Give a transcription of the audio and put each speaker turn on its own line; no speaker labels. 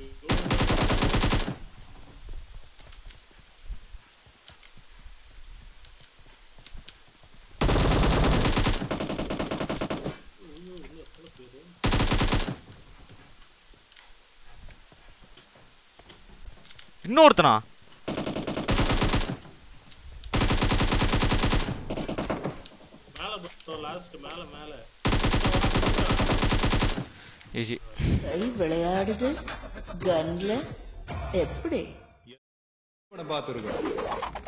ஐயோ, இன்னும் எத்தனை பேரு?
இன்னொருத்தனா
மேல bro, last மேல மேல
ஈஸி
கை விளையாடுது கன்ல எப்படி
படம் பார்த்துருக்கோம்